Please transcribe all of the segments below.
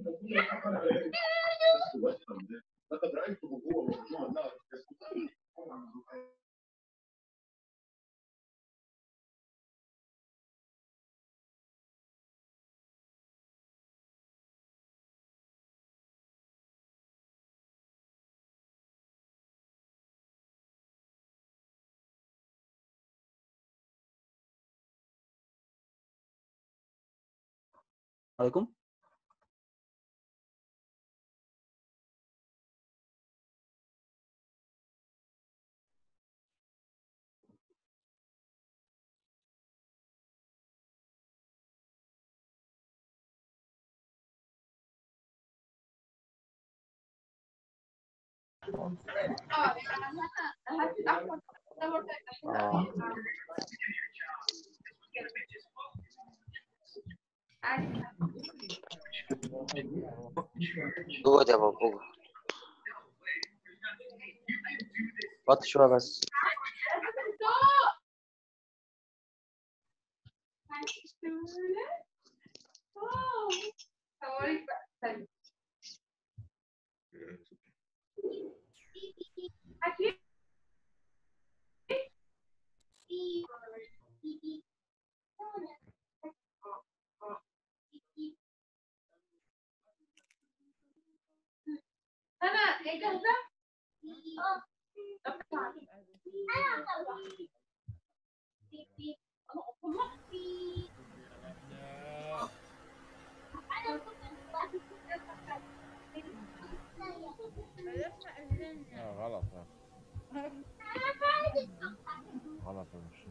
عليكم اه جوه يا بابا جوه وطي شوية بس انا ايه جاهزه اه اه غلط اه غلط يا مش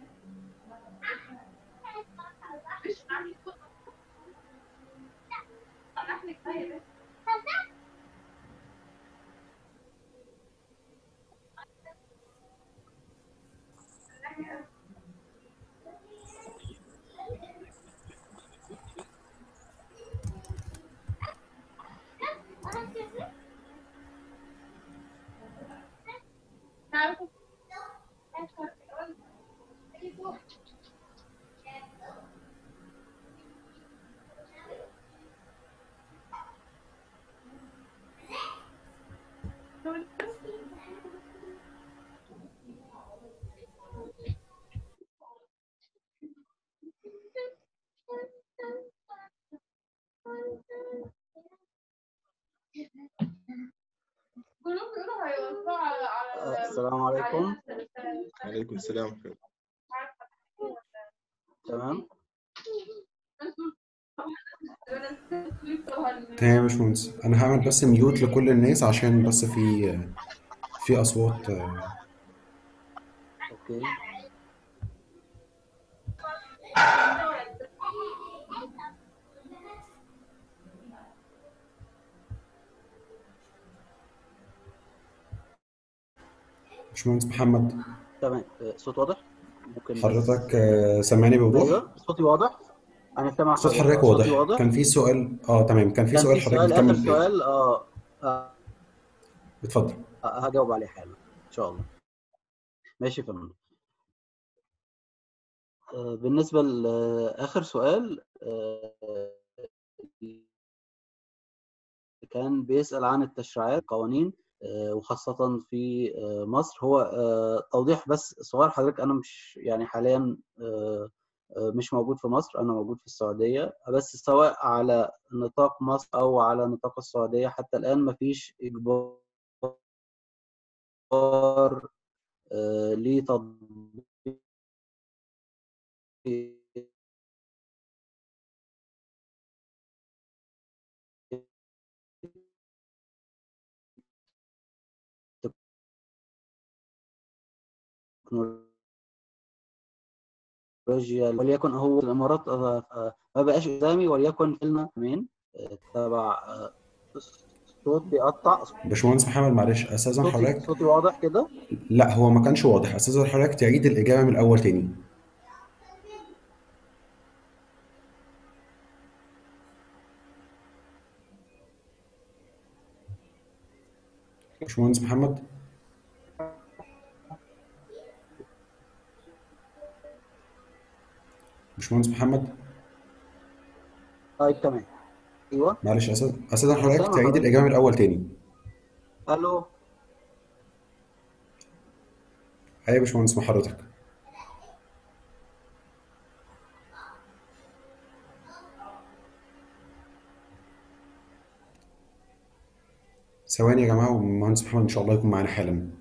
كلهم بيقولوا هيوزعوا على على السلام عليكم عليكم السلام تمام تمام يا باشمهندس انا هعمل بس ميوت لكل الناس عشان بس في في اصوات آه، اوكي باشمهندس محمد تمام آه، صوت واضح ممكن بس- حضرتك آه، سامعني بوضوح ايوه صوتي واضح انا سامع صوت حضرتك صوتي واضح كان في سؤال اه تمام كان في كان سؤال في حضرتك سؤال اخر بتكمل فيه سؤال اه آه، اتفضل آه، هجاوب عليه حالا ان شاء الله ماشي يا فندم آه، بالنسبة لآخر سؤال آه، كان بيسأل عن التشريعات قوانين آه، وخاصة في آه، مصر هو آه، توضيح بس صغير حضرتك أنا مش يعني حاليا آه، آه، مش موجود في مصر أنا موجود في السعودية بس سواء على نطاق مصر أو على نطاق السعودية حتى الآن مفيش إجبار آه، لتطبيق تكنولوجيا وليكن هو الامارات آه، آه، ما بقاش قدامي وليكن لنا مين آه، تبع آه، الصوت بيقطع باشمهندس محمد معلش استاذن صوتي حضرتك صوتي واضح كده لا هو ما كانش واضح استاذن حضرتك تعيد الاجابه من الاول تاني باشمهندس محمد باشمهندس محمد طيب تمام ايوه معلش أستاذ أستاذ حضرتك سامع تعيد حضرتك الإجابة من الأول تاني الو أيوة يا باشمهندس مع حضرتك ثواني يا جماعة والمهندس محمد إن شاء الله يكون معانا حالا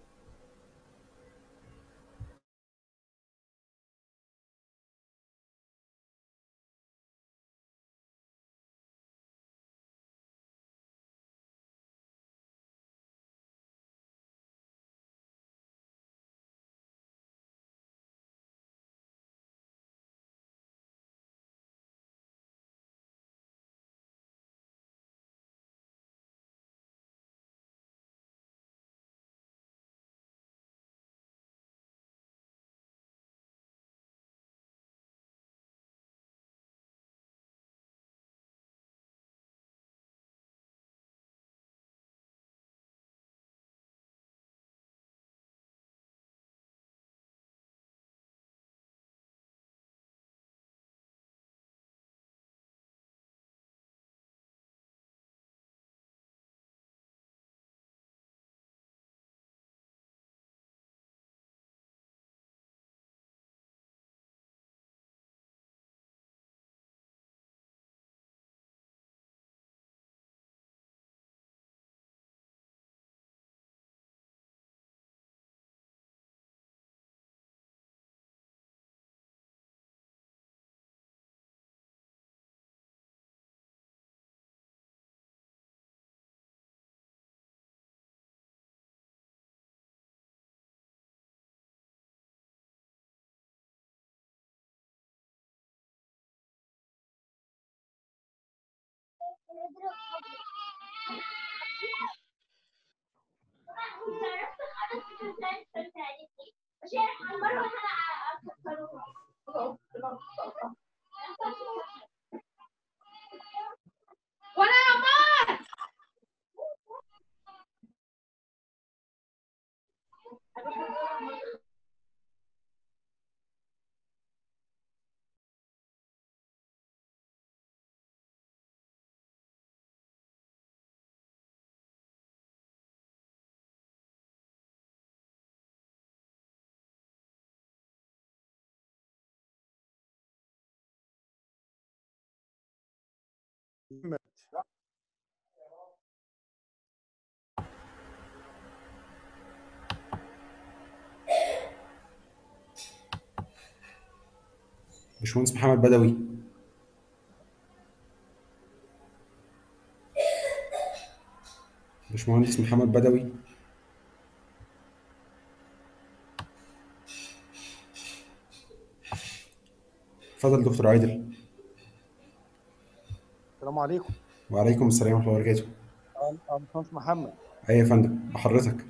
وانا يا مان باشمهندس محمد بدوي باشمهندس محمد بدوي اتفضل دكتور عادل السلام عليكم وعليكم السلام ورحمة الله وبركاته انا باشمهندس محمد أيوة يا فندم بحضرتك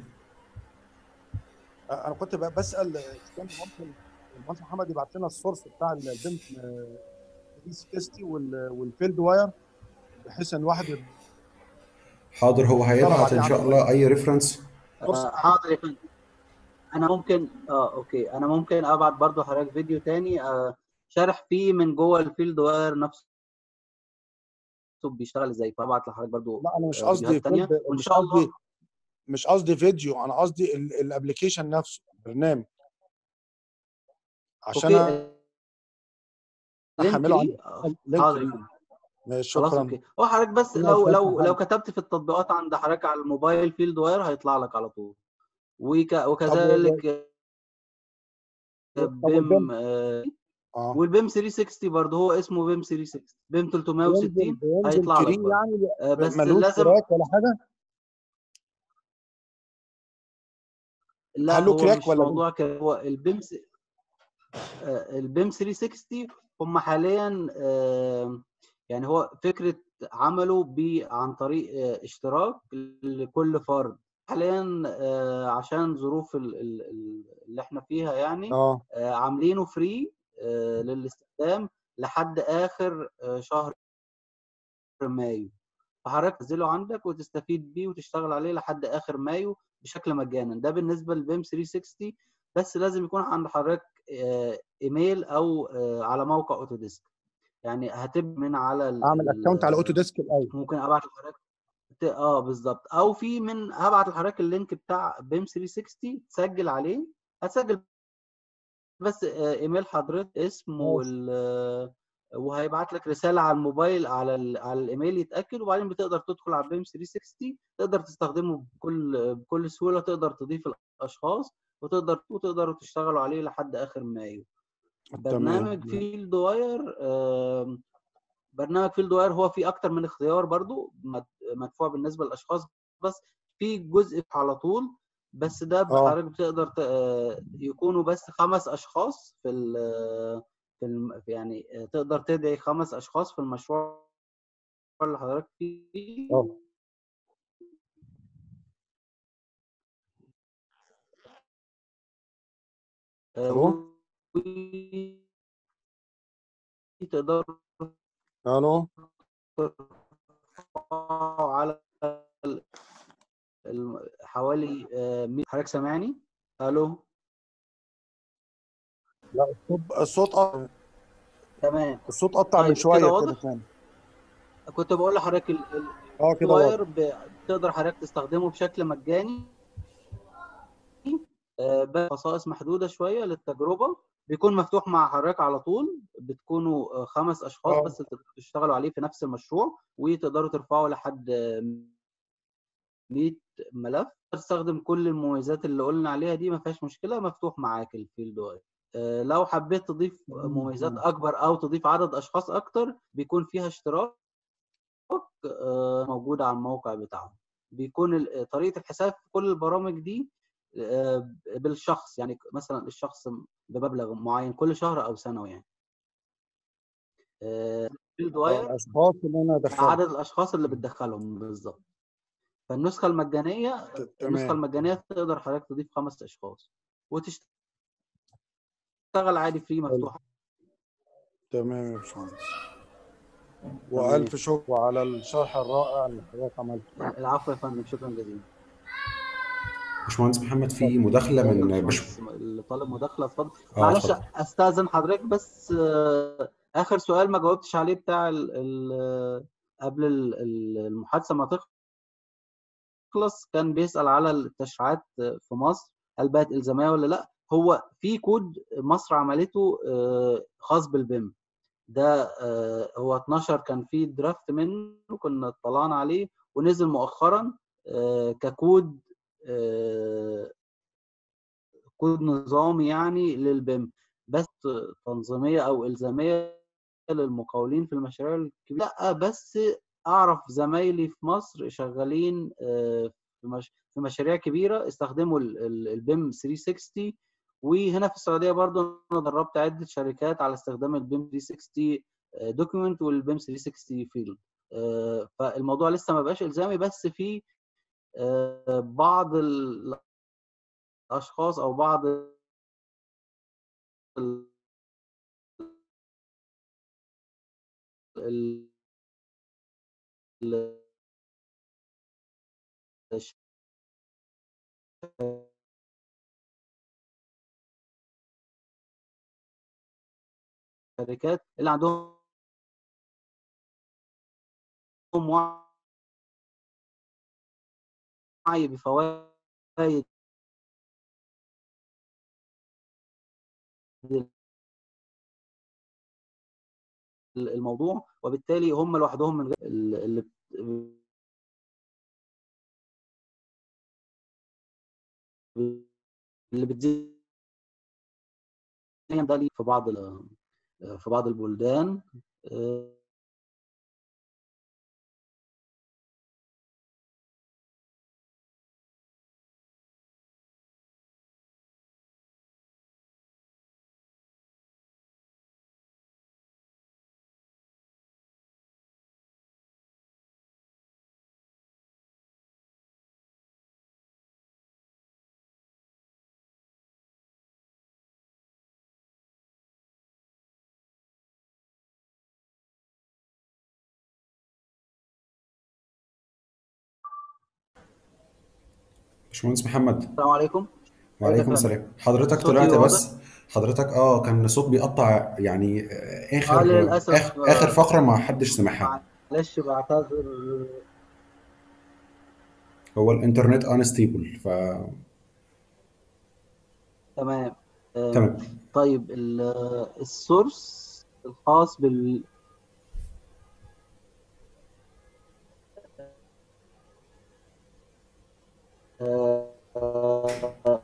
انا كنت ب- بسال كان ممكن المهندس محمد يبعت لنا السورس بتاع البيم دي 60 وال- والفيلد واير بحيث ان الواحد يبقى حاضر هو هيبعت عليه إن شاء على الله أي ريفرنس فرصة. آه، حاضر يا فندم انا ممكن اه اوكي انا ممكن ابعت برضو حضرتك فيديو تاني آه شارح فيه من جوه الفيلد واير نفسه بيشتغل ازاي فابعت لحضرتك برضو لا انا مش آه، قصدي فيديوهات تانية فيلد وان مش شاء الله قصدي مش قصدي فيديو انا قصدي ال- الابلكيشن نفسه برنامج عشان اوكي اللينك احمله ليه عندي آه، اللينك حاضر يا ليه فندم ماشي خلاص شكرا اوكي هو حضرتك بس ربنا لو يوفقك لو يا لو محمد. كتبت في التطبيقات عند حضرتك على الموبايل فيلد واير هيطلع لك على طول وك... طب وكذلك آه، طب بيم والبيم آه، اه والبيم 360 برضه هو اسمه بيم 360 بيم بينزل 360 بينزل هيطلع لك كري برضه يعني آه، بس ملوش لازم كراك ولا حاجه لا هل له هو كراك مش ولا بيم موضوع كده هو البيم س- آه، البيم 360 هم حاليا آه، يعني هو فكرة عمله ب عن طريق آه، اشتراك لكل فرد حاليا آه، عشان ظروف ال- ال- ال- اللي احنا فيها يعني اه آه، عاملينه فري للاستخدام لحد اخر آه، شهر مايو فحضرتك تنزله عندك وتستفيد بيه وتشتغل عليه لحد اخر مايو بشكل مجانا ده بالنسبه للبيم 360 بس لازم يكون عند حضرتك آه، ايميل او آه، على موقع اوتوديسك يعني هتب من على ال- اعمل ال- اكونت على اوتو ديسك الاول ممكن ابعت لحضرتك ت- اه بالظبط او في من هبعت لحضرتك اللينك بتاع بيم 360 تسجل عليه هتسجل بس آه، ايميل حضرتك اسم ماشي وال آه، وهيبعت لك رساله على الموبايل على ال... على الايميل يتاكد وبعدين بتقدر تدخل على بيم 360 تقدر تستخدمه بكل بكل سهوله تقدر تضيف الاشخاص وتقدر وتقدروا تشتغلوا عليه لحد اخر مايو برنامج تمام فيلد واير آم، برنامج فيلد واير هو فيه اكتر من اختيار برضو مد- مدفوع بالنسبه للاشخاص بس في جزء على طول بس ده اه حضرتك بتقدر ت- آه، يكونوا بس خمس اشخاص في ال في الم يعني آه، تقدر تدعي خمس اشخاص في المشروع اللي حضرتك فيه اه آه، الو و- تقدروا الو ترفعوا على ال- الم- حوالي آه، 100 حضرتك سامعني؟ الو لا الصوت الصوت قطع تمام الصوت قطع من طيب كده شويه كده واضح؟ تاني كنت بقول لحضرتك ال- ال- اه كده واضح الواير ب- بتقدر حضرتك تستخدمه بشكل مجاني آه، بخصائص محدودة شوية للتجربة بيكون مفتوح مع حضرتك على طول بتكونوا آه، خمس أشخاص اه بس تقدروا تشتغلوا عليه في نفس المشروع وتقدروا ترفعوا لحد آه، 100 ملف تستخدم كل المميزات اللي قلنا عليها دي ما فيهاش مشكلة مفتوح معاك الفيلد واير آه، لو حبيت تضيف مميزات أكبر أو تضيف عدد أشخاص أكتر بيكون فيها اشتراك آه، موجود على الموقع بتاعهم بيكون ال- طريقة الحساب في كل البرامج دي آه، بالشخص يعني مثلا الشخص بمبلغ معين كل شهر او سنوي يعني فيلد اه واير الاشخاص اللي انا ادخلهم عدد الاشخاص اللي بتدخلهم بالظبط فالنسخه المجانيه ت- النسخه تمام المجانيه تقدر حضرتك تضيف خمس اشخاص وتشتغل عادي فري حلو مفتوحه تمام يا باشمهندس تمام والف شكر على الشرح الرائع اللي حضرتك عملته العفو يا فندم شكرا جزيلا باشمهندس محمد في مداخلة اتفضل من يا باش... باشمهندس اللي طالب مداخله اتفضل اه معلش اتفضل استاذن حضرتك بس آه، اخر سؤال ما جاوبتش عليه بتاع ال ال قبل ال- ال- المحادثه ما تخلص كان بيسأل على التشريعات في مصر هل بقت إلزامية ولا لا هو في كود مصر عملته آه، خاص بالبيم ده آه، هو 12 كان في درافت منه كنا اطلعنا عليه ونزل مؤخرا آه، ككود آه، كود نظامي يعني للبيم بس تنظيمية أو إلزامية للمقاولين في المشاريع الكبيرة لا بس أعرف زمايلي في مصر شغالين آه، في مش- في مشاريع كبيرة استخدموا ال- ال- البيم 360 وهنا في السعودية برضو أنا دربت عدة شركات على استخدام البيم 360 دوكيمنت والبيم 360 فيلد فالموضوع لسه ما بقاش إلزامي بس في آه، بعض الأشخاص أو بعض ال- ال- ال- الشركات اللي عندهم وعي بفوائد الموضوع وبالتالي هم لوحدهم من غير اللي اللي بتزيد ده ليه في بعض ال- في بعض البلدان آه، باشمهندس محمد السلام عليكم ازيك يا وعليكم فندم السلام حضرتك صوتي طلعت واضح بس حضرتك اه كان الصوت بيقطع يعني آه، اه اخر للاسف آخر, اخر آه، فقره ما حدش سمعها معلش بعتذر هو الانترنت انستيبل ف تمام آم، تمام طيب ال- السورس الخاص بال آه،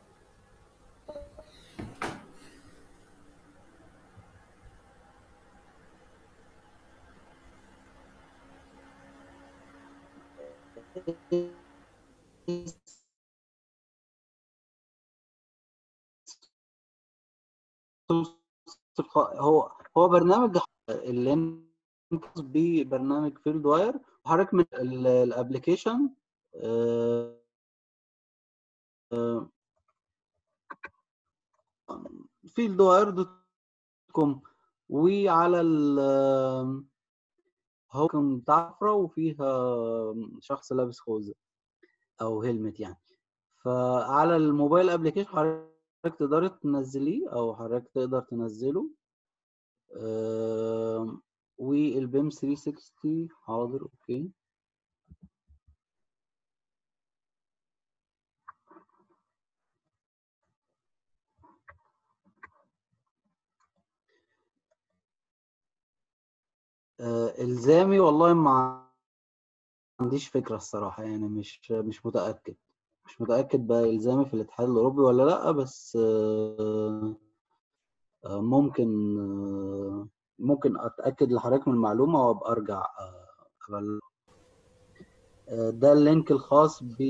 هو هو برنامج اللي خاص ببرنامج فيلد واير وحضرتك من الابلكيشن فيلد واير دوت كوم وعلى ال هو كان بتاع حفرة وفيها شخص لابس خوذة او هيلمت يعني فعلى الموبايل ابلكيشن حضرتك تقدر تنزليه او حضرتك تقدر تنزله آم، والبيم 360 حاضر اوكي آه، الزامي والله ما عنديش فكرة الصراحة يعني مش مش متأكد مش متأكد بقى إلزامي في الاتحاد الأوروبي ولا لأ بس آه، آه، ممكن آه، ممكن أتأكد لحضرتك من المعلومة وأبقى أرجع آه، أبلغ آه، ده اللينك الخاص ب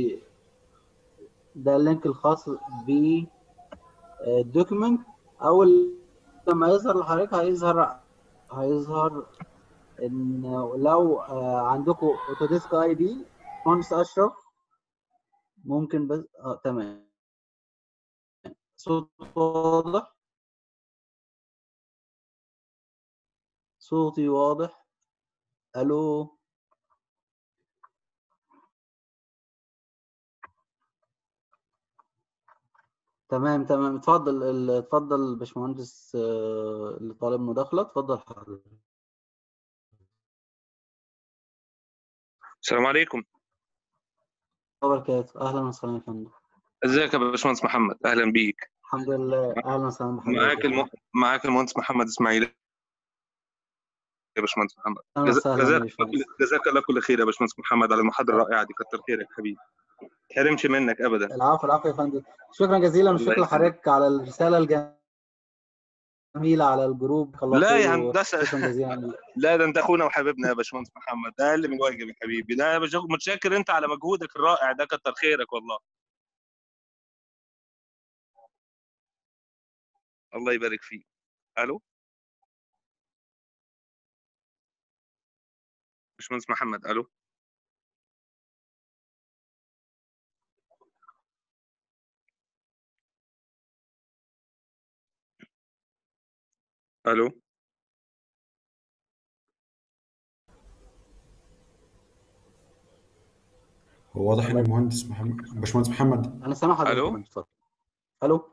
ده اللينك الخاص ب الدوكيمنت أول لما يظهر لحضرتك هيظهر هيظهر إن لو آه، عندكم أوتوديسك أي دي مهندس أشرف ممكن بس اه تمام صوت واضح صوتي واضح الو تمام تمام اتفضل ال- اتفضل باشمهندس آه، اللي طالب مداخلة اتفضل حضرتك السلام عليكم وبركاته اهلا وسهلا يا فندم ازيك يا باشمهندس محمد اهلا بيك الحمد لله اهلا وسهلا معاك بحضرتك الم... معاك المهندس محمد اسماعيل يا باشمهندس محمد اهلا جزا- وسهلا يا جزاك باشمهندس جزاك الله كل خير يا باشمهندس محمد على المحاضره الرائعه دي كتر خيرك حبيبي ما تحرمش منك ابدا العفو العفو يا فندم شكرا جزيلا الله وشكرا يخليك. لحضرتك على الرسالة الجميلة على الجروب الله لا يا خير هندسة. شكرا جزيلا لا ده انت اخونا وحبيبنا يا باشمهندس محمد ده اقل من الواجب يا حبيبي ده يا باشا متشكر انت على مجهودك الرائع ده كتر خيرك والله الله يبارك فيك الو باشمهندس محمد الو الو هو واضح ان المهندس محمد باشمهندس محمد انا سامع حضرتك ألو؟ يا فندم، اتفضل الو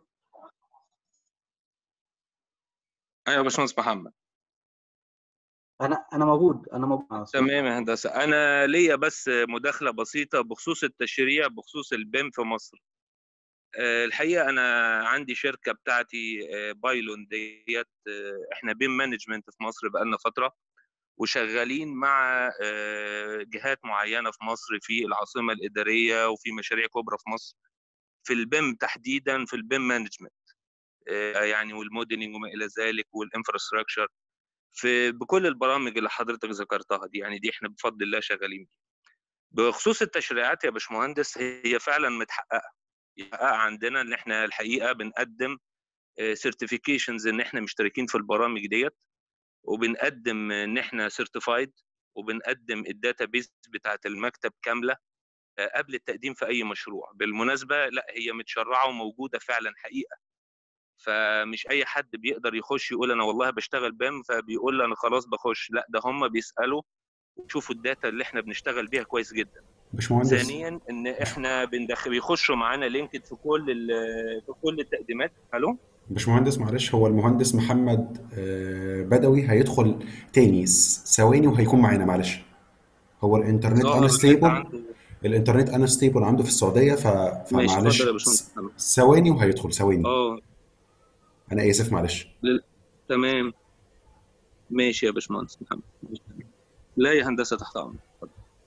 ايوه يا باشمهندس محمد انا انا موجود انا موجود مع الصوت. تمام يا هندسه انا ليا بس مداخله بسيطه بخصوص التشريع بخصوص البيم في مصر آه، الحقيقه انا عندي شركه بتاعتي آه، بايلون ديت آه، احنا بيم مانجمنت في مصر بقالنا فتره وشغالين مع آه، جهات معينه في مصر في العاصمه الاداريه وفي مشاريع كبرى في مصر في البيم تحديدا في البيم مانجمنت يعني والموديلنج وما الى ذلك والانفراستراكشر في بكل البرامج اللي حضرتك ذكرتها دي يعني دي احنا بفضل الله شغالين بيها بخصوص التشريعات يا باشمهندس هي فعلا متحققه متحققه عندنا ان احنا الحقيقه بنقدم سيرتيفيكيشنز ان احنا مشتركين في البرامج ديت وبنقدم ان احنا سيرتيفايد وبنقدم الداتا بيز بتاعت المكتب كامله آه، قبل التقديم في اي مشروع بالمناسبه لا هي متشرعه وموجوده فعلا حقيقه فمش اي حد بيقدر يخش يقول انا والله بشتغل بام فبيقول انا خلاص بخش لا ده هم بيسالوا ويشوفوا الداتا اللي احنا بنشتغل بيها كويس جدا باشمهندس ثانيا ان احنا بندخل بيخشوا معانا لينكد في كل ال- في كل التقديمات الو باشمهندس معلش هو المهندس محمد آه، بدوي هيدخل تاني س- ثواني وهيكون معانا معلش هو الانترنت ظاهر النت انستيبل عنده الانترنت انستيبل عنده في السعوديه ف... ماشي فمعلش اتفضل يا باشمهندس س- محمد ثواني وهيدخل ثواني اه انا اسف معلش لل- تمام ماشي يا باشمهندس محمد ماشي. لا يا هندسه تحت امرك اتفضل.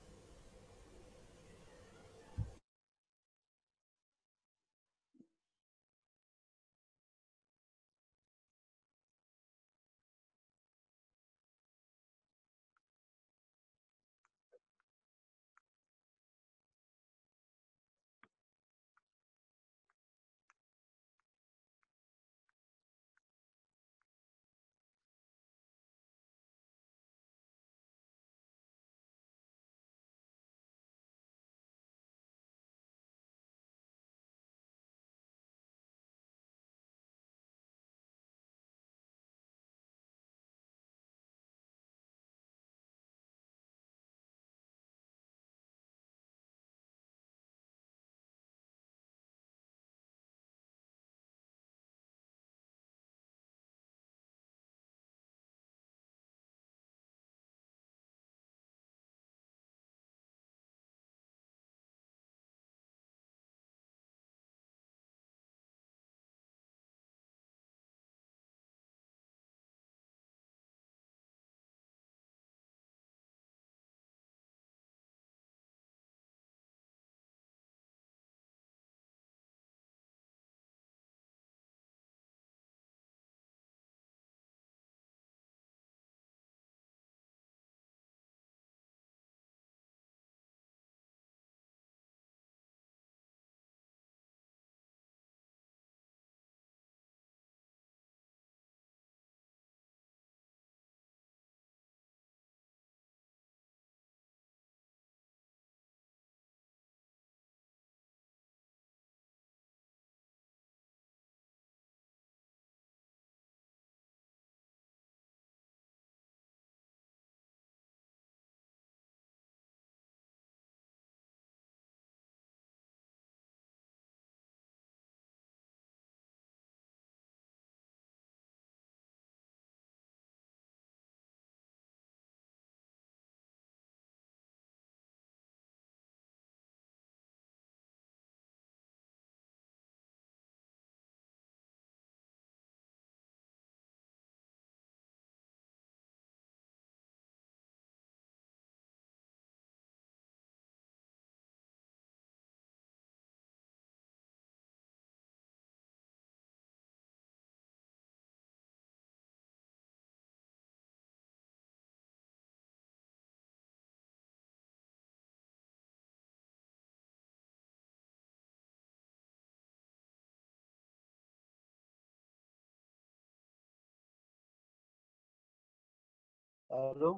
الو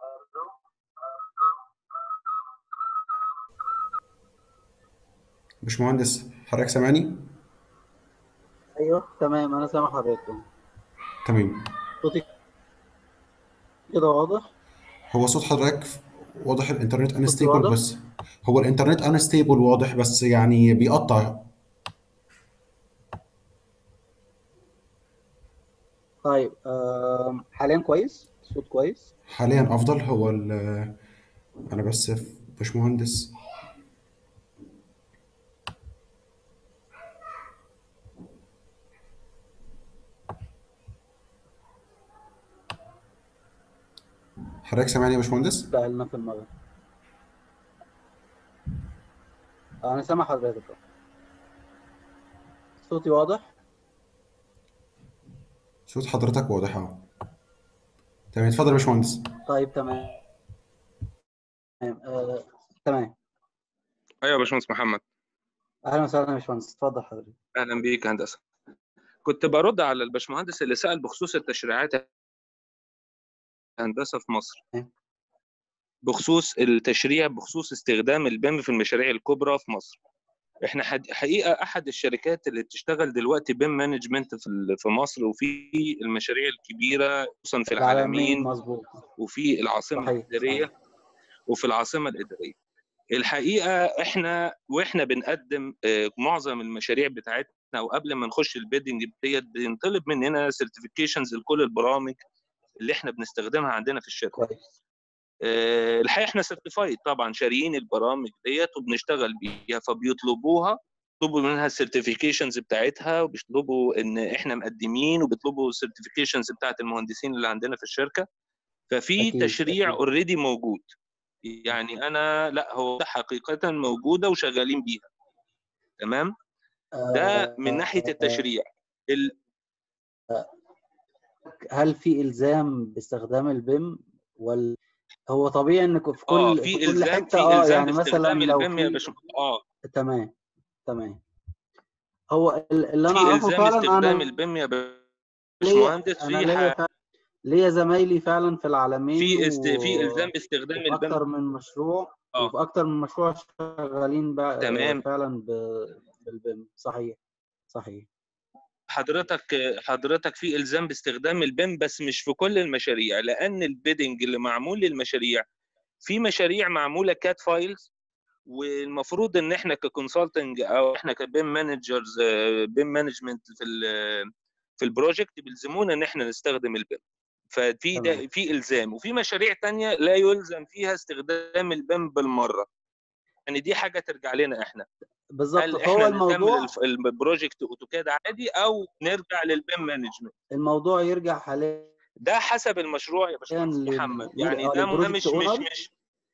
باشمهندس حضرتك سامعني ايوه تمام انا سامع حضرتك تمام صوتي كده واضح هو صوت حضرتك واضح الانترنت صوتي انستيبل واضح بس هو الانترنت انستيبل واضح بس يعني بيقطع طيب آم، حاليا كويس الصوت كويس حاليا افضل هو ال انا بس باشمهندس حضرتك سامعني يا باشمهندس بقالنا في المغرب انا سامع حضرتك أهو. صوتي واضح صوت حضرتك واضح اهو تمام اتفضل يا باشمهندس طيب تمام تمام آه، تمام ايوه يا باشمهندس محمد اهلا وسهلا يا باشمهندس اتفضل حضرتك اهلا بيك يا هندسه كنت برد على الباشمهندس اللي سال بخصوص التشريعات الهندسه في مصر إيه؟ بخصوص التشريع بخصوص استخدام البيم في المشاريع الكبرى في مصر احنا حد- حقيقه احد الشركات اللي بتشتغل دلوقتي بيم مانجمنت في ال- في مصر وفي المشاريع الكبيره خصوصا في العالمين العالمين مظبوط وفي العاصمه صحيح الاداريه صحيح وفي العاصمه الاداريه الحقيقه احنا واحنا بنقدم آه، معظم المشاريع بتاعتنا او قبل ما نخش البيدنج ديت بينطلب مننا سيرتيفيكيشنز لكل البرامج اللي احنا بنستخدمها عندنا في الشركه كويس آه، الحقيقه احنا سيرتيفايد طبعا شاريين البرامج ديت وبنشتغل بيها فبيطلبوها بيطلبوا منها السيرتيفيكيشنز بتاعتها وبيطلبوا ان احنا مقدمين وبيطلبوا السيرتيفيكيشنز بتاعت المهندسين اللي عندنا في الشركه ففي أكيد، تشريع أكيد. اوريدي موجود يعني انا لا هو حقيقه موجوده وشغالين بيها تمام ده من ناحيه التشريع ال- هل في الزام باستخدام البيم ولا هو طبيعي انك في كل اه في في كل الزام حته في اه الزام يعني مثلا باستخدام لو البيم يا في باشمهندس اه تمام تمام هو ال- اللي انا في اعرفه الزام فعلا استخدام انا البيم يا ليا باشمهندس انا في ليا ح- فعلا ليا زمايلي فعلا في العالمين في است... و... في الزام باستخدام وفي البيم اكتر من مشروع اه وفي اكتر من مشروع شغالين بقى تمام فعلا ب... بالبيم صحيح صحيح حضرتك حضرتك في الزام باستخدام البيم بس مش في كل المشاريع لان البيدنج اللي معمول للمشاريع في مشاريع معموله كات فايلز والمفروض ان احنا ككونسلتنج او احنا كبيم مانجرز بيم مانجمنت في ال في البروجكت بيلزمونا ان احنا نستخدم البيم ففي ده تمام في الزام وفي مشاريع تانية لا يلزم فيها استخدام البيم بالمره يعني دي حاجه ترجع لنا احنا بالظبط هل فهو احنا نكمل الموضوع الف- البروجكت اوتوكاد عادي او نرجع للبيم مانجمنت الموضوع يرجع حاليا ده حسب المشروع يا باشمهندس لل... محمد لل... يعني آه ده م- ده للبروجكت مش مش اونر مش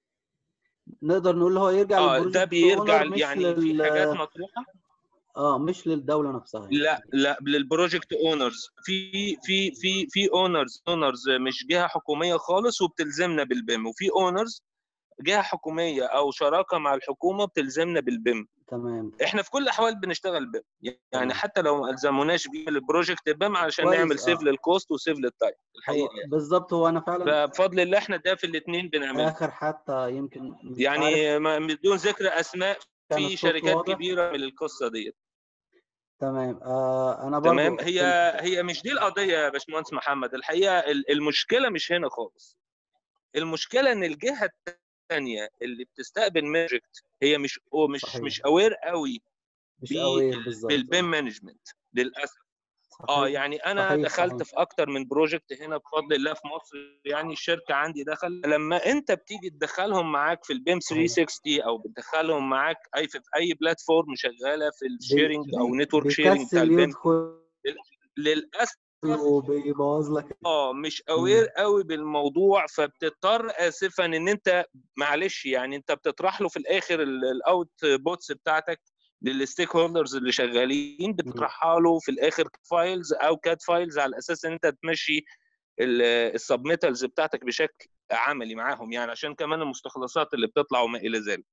نقدر نقول هو يرجع اه ده للبروجكت بيرجع اونر مش يعني في حاجات لل مطروحه اه مش للدولة نفسها يعني لا لا للبروجكت اونرز في في في في اونرز اونرز مش جهه حكوميه خالص وبتلزمنا بالبيم وفي اونرز جهه حكوميه او شراكه مع الحكومه بتلزمنا بالبيم تمام احنا في كل الاحوال بنشتغل بيم يعني تمام حتى لو ما الزموناش بيه البروجكت بيم علشان كويس نعمل سيف اه للكوست وسيف للتايم هو الحقيقه يعني بالظبط هو انا فعلا فبفضل الله احنا ده في الاثنين بنعمله اخر حتى يمكن مش عارف يعني ما- بدون ذكر اسماء كان في الصوت شركات واضح كبيره من القصه ديت تمام آه انا تمام برضو هي في هي مش دي القضيه يا باشمهندس محمد الحقيقه ال- المشكله مش هنا خالص المشكله ان الجهه الثانيه اللي بتستقبل بروجكت هي مش أو مش صحيح مش اوير قوي مش اوير بال- بالظبط بالبيم اه مانجمنت للاسف اه صحيح يعني انا صحيح دخلت صحيح في اكتر من بروجكت هنا بفضل الله في مصر يعني الشركه عندي دخل لما انت بتيجي تدخلهم معاك في البيم صحيح 360 او بتدخلهم معاك اي في اي بلاتفورم شغاله في بي الشيرنج او بي نتورك شيرنج بتاع بيكسل البيم يدخل لل- للاسف وبيبوظ لك اه مش مم. اوير قوي بالموضوع فبتضطر اسفا ان انت معلش يعني انت بتطرح له في الاخر الاوت بوتس بتاعتك للستيك هولدرز اللي شغالين مم. بتطرحها له في الاخر فايلز او كات فايلز على اساس ان انت تمشي السبميتالز بتاعتك بشكل عملي معاهم يعني عشان كمان المستخلصات اللي بتطلع وما الى ذلك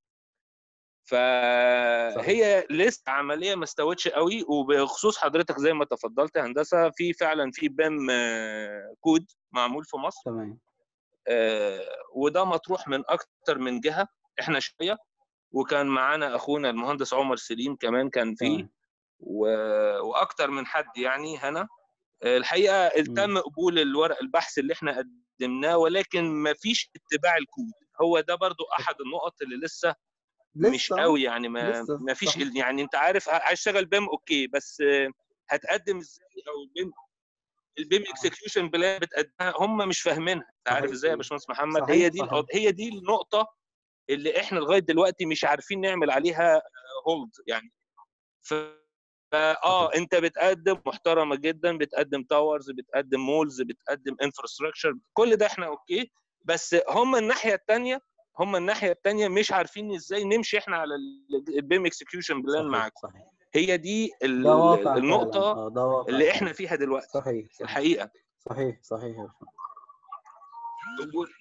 صحيح فهي لسه عمليه ما استوتش قوي وبخصوص حضرتك زي ما تفضلت يا هندسه في فعلا في بام آه، كود معمول في مصر تمام آه، وده مطروح من اكتر من جهه احنا شويه وكان معانا اخونا المهندس عمر سليم كمان كان فيه تمام و... واكتر من حد يعني هنا آه، الحقيقه مم. تم قبول الورق البحث اللي احنا قدمناه ولكن ما فيش اتباع الكود هو ده برضو احد النقط اللي لسه مش لسه قوي يعني ما لسه ما فيش صحيح ال- يعني انت عارف ع- عايز تشتغل بيم اوكي بس آه، هتقدم ازاي او البيم البيم اكسكيوشن بلان بتقدمها هم مش فاهمينها انت عارف صحيح ازاي يا باشمهندس محمد هي صحيح دي صحيح القض- هي دي النقطه اللي احنا لغايه دلوقتي مش عارفين نعمل عليها هولد يعني ف فا اه صحيح انت بتقدم محترمه جدا بتقدم تاورز بتقدم مولز بتقدم انفراستراكشر كل ده احنا اوكي بس هم الناحيه الثانيه هم الناحيه الثانيه مش عارفين ازاي نمشي احنا على البيم اكسكيوشن بلان صحيح معاكم صحيح هي دي ال- ده واقع فعلا النقطه اه ده واقع اللي فعلا احنا فيها دلوقتي صحيح صحيح الحقيقه صحيح صحيح يا باشمهندس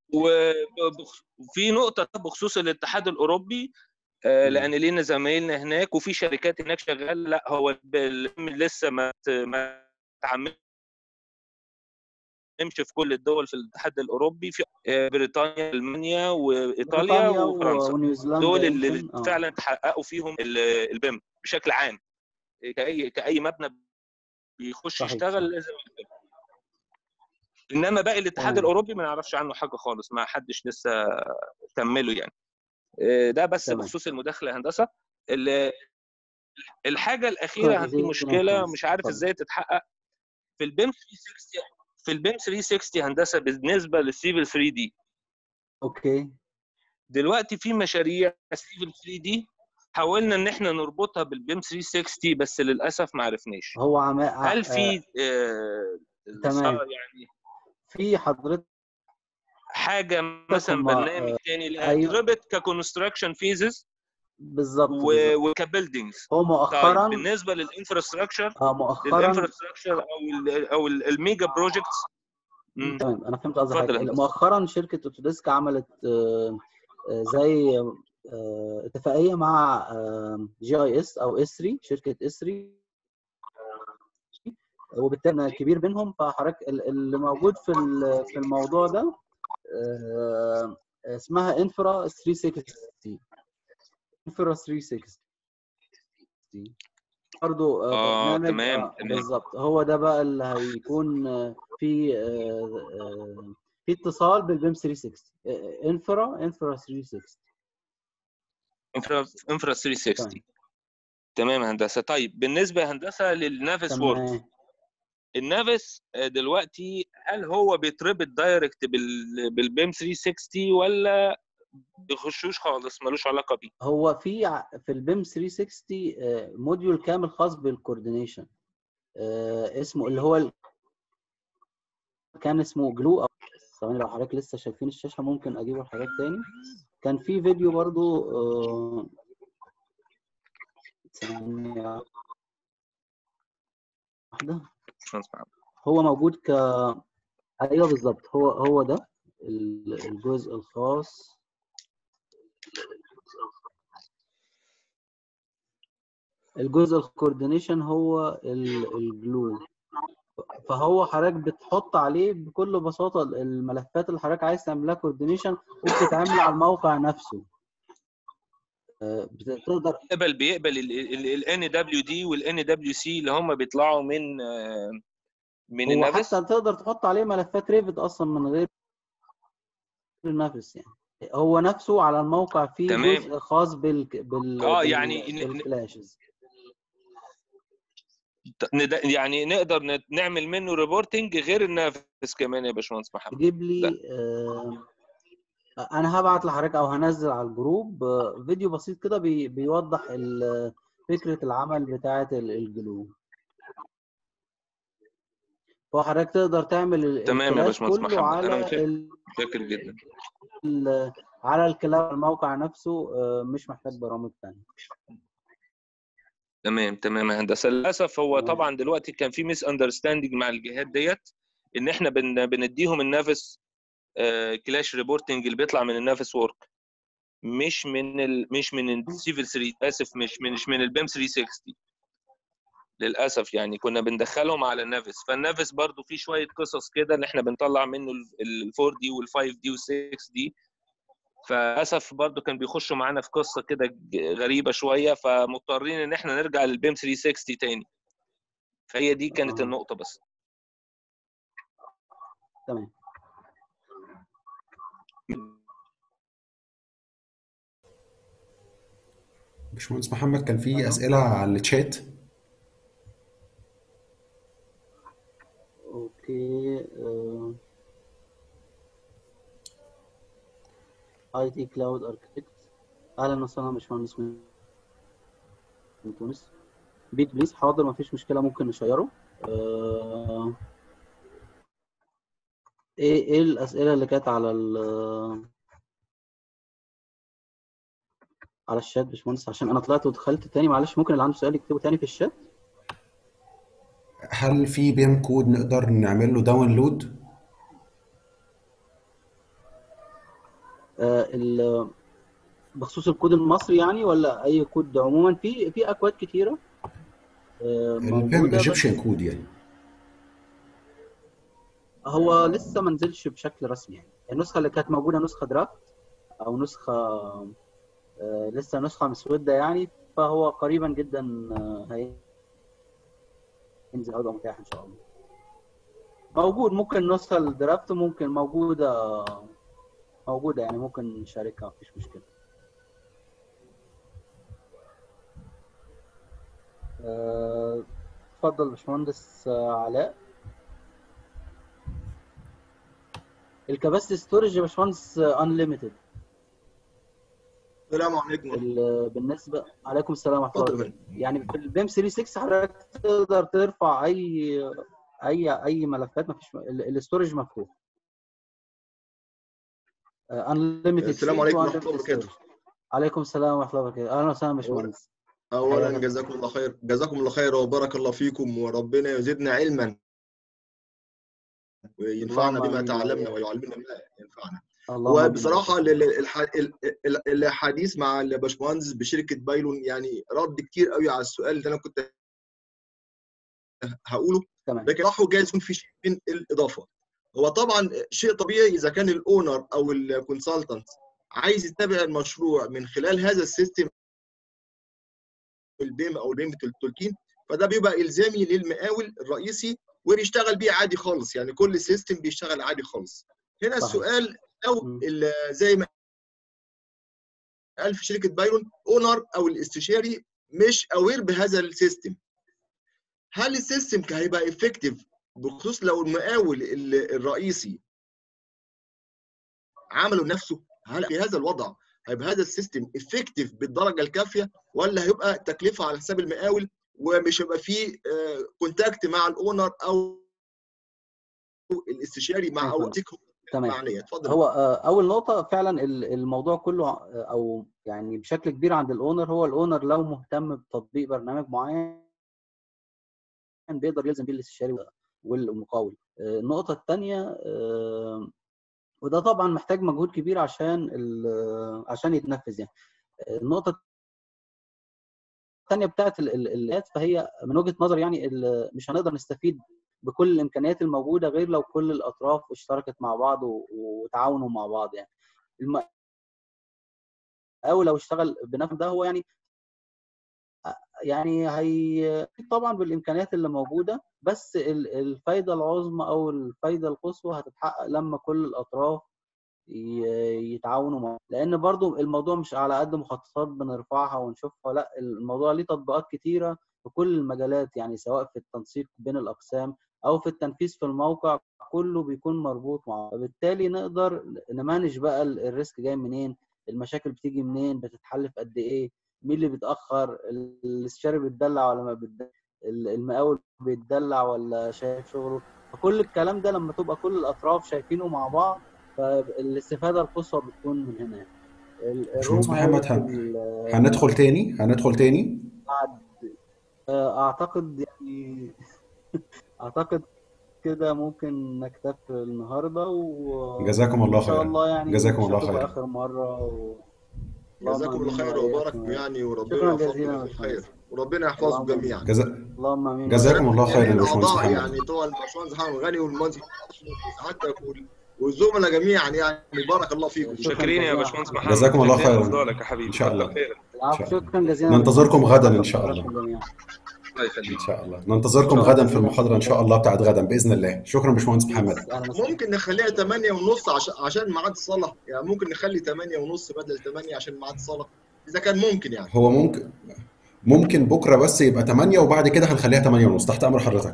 وفي نقطه بخصوص الاتحاد الاوروبي آه، مم. لان لينا زمايلنا هناك وفي شركات هناك شغاله لا هو الب- لسه ما ت- ما تعملش في كل الدول في الاتحاد الاوروبي في آه، بريطانيا المانيا وايطاليا بريطانيا و- وفرنسا ونيوزيلندا دول اللي يمكن اه فعلا تحققوا فيهم ال- البيم بشكل عام كاي كاي مبنى بيخش صحيح يشتغل صحيح لازم البيم. انما باقي الاتحاد تمام الاوروبي ما نعرفش عنه حاجه خالص ما حدش لسه كمله يعني آه، ده بس تمام بخصوص المداخله يا هندسه ال- الحاجه الاخيره عندي Quantitative مشكله influence. مش عارف اتفضل. ازاي تتحقق في البيم 360 في البيم 360 هندسه بالنسبه للسيفل 3 دي اوكي دلوقتي في مشاريع سيفل 3 دي حاولنا ان احنا نربطها بالبيم 360 بس للاسف ما عرفناش هو عم... هل في آه تمام. يعني في حضرتك حاجه مثلا هم- برنامج تاني لها أيوة. تربط ككونستراكشن فيزز بالظبط بالظبط. وكبيلدينجز هو طيب مؤخرا بالنسبه للانفراستراكشر اه مؤخرا للانفراستراكشر او ال او ال- الميجا بروجكتس مم. تمام انا فهمت قصدي اتفضل يا حاجه هندسة. مؤخرا شركه اوتوديسك عملت آه، آه، زي آه، اتفاقيه مع جي اي اس او اس 3 شركه اس 3 وبالتالي أنا كبير بينهم فحضرتك ال- اللي موجود في ال- في الموضوع ده آه، اسمها انفرا 360 انفرا 360 برضه آه، برنامج تمام، آه، تمام. بالظبط هو ده بقى اللي هيكون آه، في آه، آه، في اتصال بالبيم 360 آه، انفرا انفرا 360 انفرا انفرا 360 تمام يا هندسه طيب بالنسبه يا هندسه للنافس وورد تمام النافس آه، دلوقتي هل هو بيتربط دايركت بال بالبيم 360 ولا بيخشوش خالص ملوش علاقه بيه هو في ع- في البيم 360 آه، موديول كامل خاص بالكوردينيشن آه، اسمه اللي هو ال- كان اسمه جلو أو ثواني لو حضرتك لسه شايفين الشاشه ممكن اجيبه الحاجات تاني كان في فيديو برضو آه، ثانية واحدة باشمهندس محمد. هو موجود ك ايوه بالظبط هو هو ده ال- الجزء الخاص الجزء الكوردينيشن هو ال- الجلو فهو حضرتك بتحط عليه بكل بساطة الملفات اللي حضرتك عايز تعملها كوردينيشن وبتتعمل على الموقع نفسه آه، بتقدر بيقبل بيقبل الان دبليو دي والان دبليو سي اللي هم بيطلعوا من آه، من هو النافس حتى تقدر تحط عليه ملفات ريفت اصلا من غير النفس يعني هو نفسه على الموقع فيه تمام. جزء خاص بال بال آه، بال- يعني ن- ن- بالفلاشز ند- يعني نقدر ن- نعمل منه ريبورتنج غير النافس كمان يا باشمهندس محمد تجيب لي آه انا هبعت لحضرتك او هنزل على الجروب آه فيديو بسيط كده بي بيوضح ال- فكرة العمل بتاعة ال- الجلو فحضرتك تقدر تعمل ال- تمام يا الكلاش باشمهندس كله محمد انا على متشكر ال- متشكر جدا ال- على الكلاود الموقع نفسه آه مش محتاج برامج تانية تمام تمام يا هندسه للاسف هو تمام. طبعا دلوقتي كان في ميس اندرستاندنج مع الجهات ديت ان احنا بن بنديهم النافس كلاش ريبورتنج اللي بيطلع من النافس وورك مش من ال... مش من السيفل 3 اسف مش من مش من البيم 360 للاسف يعني كنا بندخلهم على النافس فالنافس برضو فيه شويه قصص كده ان احنا بنطلع منه ال 4 دي وال 5 دي وال 6 دي فللاسف برضو كان بيخشوا معانا في قصه كده ج- غريبه شويه فمضطرين ان احنا نرجع للبيم 360 تاني فهي دي كانت آه. النقطه بس تمام باشمهندس محمد كان في أيوه. أسئلة على الشات اوكي اي تي كلاود اركتكت اهلا وسهلا باشمهندس من من تونس بيت بليز حاضر مفيش مشكله ممكن نشيره آه، ايه ايه الاسئله اللي كانت على ال على الشات باشمهندس عشان انا طلعت ودخلت تاني معلش ممكن اللي عنده سؤال يكتبه تاني في الشات هل في بيم كود نقدر نعمل له داونلود آه، ال- بخصوص الكود المصري يعني ولا اي كود عموما في في اكواد كتيره آه، البيم موجوده بس ايجيبشن كود يعني هو لسه ما نزلش بشكل رسمي يعني النسخه اللي كانت موجوده نسخه درافت او نسخه آه، لسه نسخه مسوده يعني فهو قريبا جدا آه، هينزل او يبقى متاح ان شاء الله موجود ممكن نسخه الدرافت ممكن موجوده موجوده يعني ممكن نشاركها مفيش مشكله آه، اتفضل يا باشمهندس آه، علاء الكباسيتي ستورج يا باشمهندس انليميتد السلام عليكم بالنسبه عليكم السلام ورحمه الله اتفضل يا وبركاته يعني في البيم 36 حضرتك تقدر ترفع اي اي اي ملفات ما فيش الاستورج مفتوح انليميتد السلام عليكم ورحمه الله وبركاته عليكم السلام ورحمه الله وبركاته اهلا وسهلا يا باشمهندس اولا حياك. جزاكم الله خير جزاكم الله خير وبارك الله فيكم وربنا يزيدنا علما وينفعنا اللهم بما آمين. تعلمنا ويعلمنا ما ينفعنا اللهم آمين. وبصراحه ال- ال- الح- ال- ال- الحديث مع الباشمهندس بشركه بايلون يعني رد كتير قوي على السؤال اللي انا كنت هقوله تمام لكن راحوا جايز يكون في شيء من الاضافه هو طبعا شيء طبيعي اذا كان الاونر او الكونسلتنت عايز يتابع المشروع من خلال هذا السيستم البيم او البيم 13 فده بيبقى الزامي للمقاول الرئيسي وبيشتغل بيه عادي خالص يعني كل سيستم بيشتغل عادي خالص هنا صحيح. السؤال لو مم. ال- زي ما قال في شركه بايرون اونر او الاستشاري مش اوير بهذا السيستم هل السيستم كان هيبقى افكتيف بخصوص لو المقاول ال- الرئيسي عمله نفسه هل في هذا الوضع هيبقى هذا السيستم افكتيف بالدرجه الكافيه ولا هيبقى تكلفه على حساب المقاول ومش هيبقى فيه كونتاكت مع الاونر او الاستشاري مع او تمام. تمام معنيه اتفضل هو آه، اول نقطه فعلا ال- الموضوع كله آه، او يعني بشكل كبير عند الاونر هو الاونر لو مهتم بتطبيق برنامج معين بيقدر يلزم بيه الاستشاري والمقاول آه، النقطه الثانيه وده طبعا محتاج مجهود كبير عشان ال- عشان يتنفذ يعني النقطه الثانيه بتاعت ال- ال- الات فهي من وجهه نظر يعني ال- مش هنقدر نستفيد بكل الامكانيات الموجوده غير لو كل الاطراف اشتركت مع بعض و- وتعاونوا مع بعض يعني الم... او لو اشتغل بنفس ده هو يعني يعني هي طبعا بالامكانيات اللي موجوده بس ال- الفايده العظمى او الفايده القصوى هتتحقق لما كل الاطراف ي- يتعاونوا مع لان برضو الموضوع مش على قد مخططات بنرفعها ونشوفها لا الموضوع ليه تطبيقات كتيره في كل المجالات يعني سواء في التنسيق بين الاقسام او في التنفيذ في الموقع كله بيكون مربوط مع بعض. فبالتالي نقدر نمانج بقى ال- الريسك جاي منين المشاكل بتيجي منين بتتحل في قد ايه مين اللي بيتاخر ال- الاستشاري بيتدلع ولا ما بيتدلع ال- المقاول بيتدلع ولا شايف شغله فكل الكلام ده لما تبقى كل الاطراف شايفينه مع بعض فالاستفاده القصوى بتكون من هنا يعني ال- باشمهندس الروم محمد هيدخل، هن- آه، هندخل تاني هندخل تاني بعد آه، اعتقد يعني اعتقد كده ممكن نكتفي النهارده و جزاكم الله ان شاء خيرا. الله يعني جزاكم مش الله هتبقى خيرا. اخر مره و... اللهم جزاكم الله آمين خير وإياكم. وبارك يعني وربنا شكرا يوفقكم جزيلا يا في الخير باشمهندس. وربنا يحفظكم اللهم جميعا جزا... اللهم امين جزاكم الله خيرا يا جميع باشمهندس الاعضاء محمد يعني طبعا الباشمهندس محمد غني والمهندس سعادتك وال- والزملاء جميعا يعني بارك الله فيكم شكراً شاكرين يا جزيلاً. باشمهندس محمد جزاكم الله جزاك خيراً. افضالك يا حبيبي إن شاء الله. كتر خيرك. العفو إن شاء الله. شكرا جزيلا ننتظركم غداً إن شكراً شاء الله. جميعاً. الله يخليك ان شاء الله ننتظركم غدا في المحاضره ان شاء الله بتاعت غدا باذن الله شكرا باشمهندس محمد أهلاً وسهلاً. ممكن نخليها 8 ونص عشان عشان ميعاد الصلاه يعني ممكن نخلي 8 ونص بدل 8 عشان ميعاد الصلاه اذا كان ممكن يعني هو ممكن ممكن بكره بس يبقى 8 وبعد كده هنخليها 8 ونص تحت امر حضرتك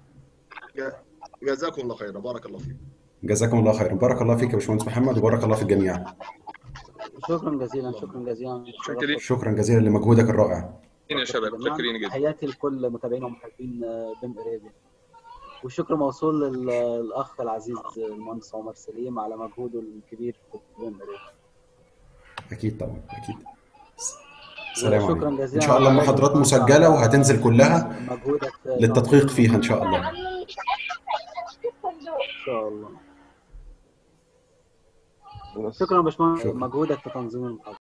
جزاكم الله خيرا بارك الله فيكم جزاكم الله خيرا بارك الله فيك يا باشمهندس محمد وبارك الله في الجميع شكرا جزيلا شكرا جزيلا شكرا. شكرا جزيلا لمجهودك الرائع يا شباب شاكرين جدا تحياتي لكل متابعين ومحبين بيم ارابيا والشكر موصول لل- للاخ العزيز المهندس عمر سليم على مجهوده الكبير في بيم ارابيا اكيد طبعا اكيد سلام شكرا عليكم جزيلا ان شاء الله على المحاضرات مسجله وهتنزل كلها مجهودك في للتدقيق فيها ان شاء الله ان شاء الله شكرا يا باشمهندس شكرا. مجهودك في تنظيم المحاضره